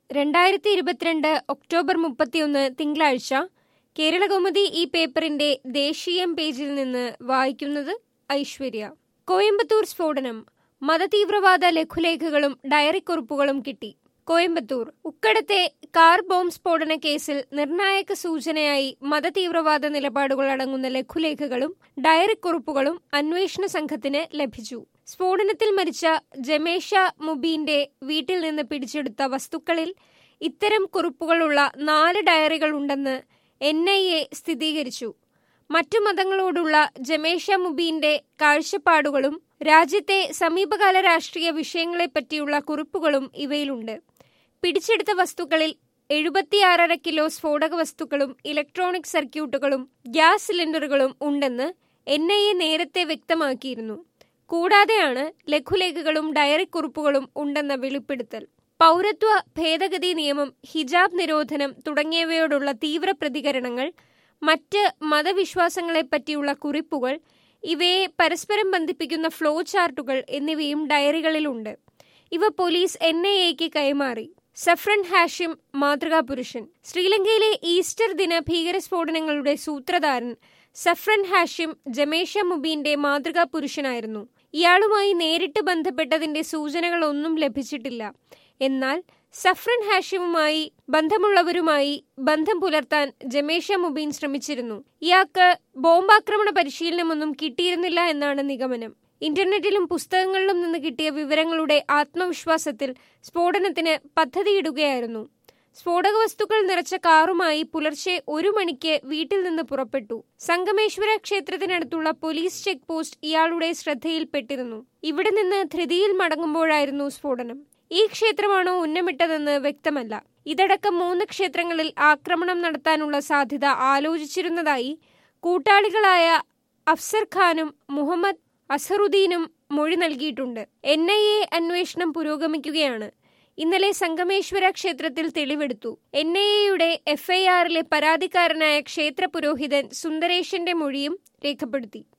രണ്ടായിരത്തി ഇരുപത്തിരണ്ട് ഒക്ടോബർ മുപ്പത്തിയൊന്ന് തിങ്കളാഴ്ച കേരളകൗമുദി ഈ പേപ്പറിന്റെ ദേശീയം പേജിൽ നിന്ന് വായിക്കുന്നത് ഐശ്വര്യ കോയമ്പത്തൂർ സ്ഫോടനം മതതീവ്രവാദ ലഘുലേഖകളും ഡയറിക്കുറിപ്പുകളും കിട്ടി കോയമ്പത്തൂർ ഉക്കടത്തെ കാർ ബോംബ് സ്ഫോടന കേസിൽ നിർണായക സൂചനയായി മതതീവ്രവാദ നിലപാടുകൾ അടങ്ങുന്ന ലഘുലേഖകളും ഡയറിക്കുറിപ്പുകളും അന്വേഷണ സംഘത്തിന് ലഭിച്ചു സ്ഫോടനത്തിൽ മരിച്ച ജമേഷ മുബീന്റെ വീട്ടിൽ നിന്ന് പിടിച്ചെടുത്ത വസ്തുക്കളിൽ ഇത്തരം കുറിപ്പുകളുള്ള നാല് ഡയറികൾ ഉണ്ടെന്ന് എൻ ഐ എ സ്ഥിരീകരിച്ചു മറ്റു മതങ്ങളോടുള്ള ജമേഷ മുബീന്റെ കാഴ്ചപ്പാടുകളും രാജ്യത്തെ സമീപകാല രാഷ്ട്രീയ വിഷയങ്ങളെപ്പറ്റിയുള്ള കുറിപ്പുകളും ഇവയിലുണ്ട് പിടിച്ചെടുത്ത വസ്തുക്കളിൽ എഴുപത്തിയാറര കിലോ സ്ഫോടക വസ്തുക്കളും ഇലക്ട്രോണിക് സർക്യൂട്ടുകളും ഗ്യാസ് സിലിണ്ടറുകളും ഉണ്ടെന്ന് എൻ ഐ എ നേരത്തെ വ്യക്തമാക്കിയിരുന്നു കൂടാതെയാണ് ലഘുലേഖകളും ഡയറി കുറിപ്പുകളും ഉണ്ടെന്ന വെളിപ്പെടുത്തൽ പൗരത്വ ഭേദഗതി നിയമം ഹിജാബ് നിരോധനം തുടങ്ങിയവയോടുള്ള തീവ്ര പ്രതികരണങ്ങൾ മറ്റ് മതവിശ്വാസങ്ങളെപ്പറ്റിയുള്ള കുറിപ്പുകൾ ഇവയെ പരസ്പരം ബന്ധിപ്പിക്കുന്ന ഫ്ലോ ചാർട്ടുകൾ എന്നിവയും ഡയറികളിലുണ്ട് ഇവ പോലീസ് എൻ ഐ എക്ക് കൈമാറി സഫ്രൻ ഹാഷിം മാതൃകാ പുരുഷൻ ശ്രീലങ്കയിലെ ഈസ്റ്റർ ദിന ഭീകരസ്ഫോടനങ്ങളുടെ സൂത്രധാരൻ സഫ്രൻ ഹാഷിം ജമേഷ മുബീന്റെ മാതൃകാ പുരുഷനായിരുന്നു ഇയാളുമായി നേരിട്ട് ബന്ധപ്പെട്ടതിന്റെ സൂചനകളൊന്നും ലഭിച്ചിട്ടില്ല എന്നാൽ സഫ്രൻ ഹാഷിമുമായി ബന്ധമുള്ളവരുമായി ബന്ധം പുലർത്താൻ ജമേഷ മുബീൻ ശ്രമിച്ചിരുന്നു ഇയാൾക്ക് ബോംബാക്രമണ പരിശീലനമൊന്നും കിട്ടിയിരുന്നില്ല എന്നാണ് നിഗമനം ഇന്റർനെറ്റിലും പുസ്തകങ്ങളിലും നിന്ന് കിട്ടിയ വിവരങ്ങളുടെ ആത്മവിശ്വാസത്തിൽ സ്ഫോടനത്തിന് പദ്ധതിയിടുകയായിരുന്നു സ്ഫോടക വസ്തുക്കൾ നിറച്ച കാറുമായി പുലർച്ചെ ഒരു മണിക്ക് വീട്ടിൽ നിന്ന് പുറപ്പെട്ടു സംഗമേശ്വര ക്ഷേത്രത്തിനടുത്തുള്ള പോലീസ് ചെക്ക് പോസ്റ്റ് ഇയാളുടെ ശ്രദ്ധയിൽപ്പെട്ടിരുന്നു ഇവിടെ നിന്ന് ധൃതിയിൽ മടങ്ങുമ്പോഴായിരുന്നു സ്ഫോടനം ഈ ക്ഷേത്രമാണോ ഉന്നമിട്ടതെന്ന് വ്യക്തമല്ല ഇതടക്കം മൂന്ന് ക്ഷേത്രങ്ങളിൽ ആക്രമണം നടത്താനുള്ള സാധ്യത ആലോചിച്ചിരുന്നതായി കൂട്ടാളികളായ അഫ്സർ ഖാനും മുഹമ്മദ് അസറുദ്ദീനും മൊഴി നൽകിയിട്ടുണ്ട് എൻ ഐ എ അന്വേഷണം പുരോഗമിക്കുകയാണ് ഇന്നലെ സംഗമേശ്വര ക്ഷേത്രത്തിൽ തെളിവെടുത്തു എൻ ഐ എയുടെ എഫ്ഐആറിലെ പരാതിക്കാരനായ ക്ഷേത്ര പുരോഹിതൻ സുന്ദരേശന്റെ മൊഴിയും രേഖപ്പെടുത്തി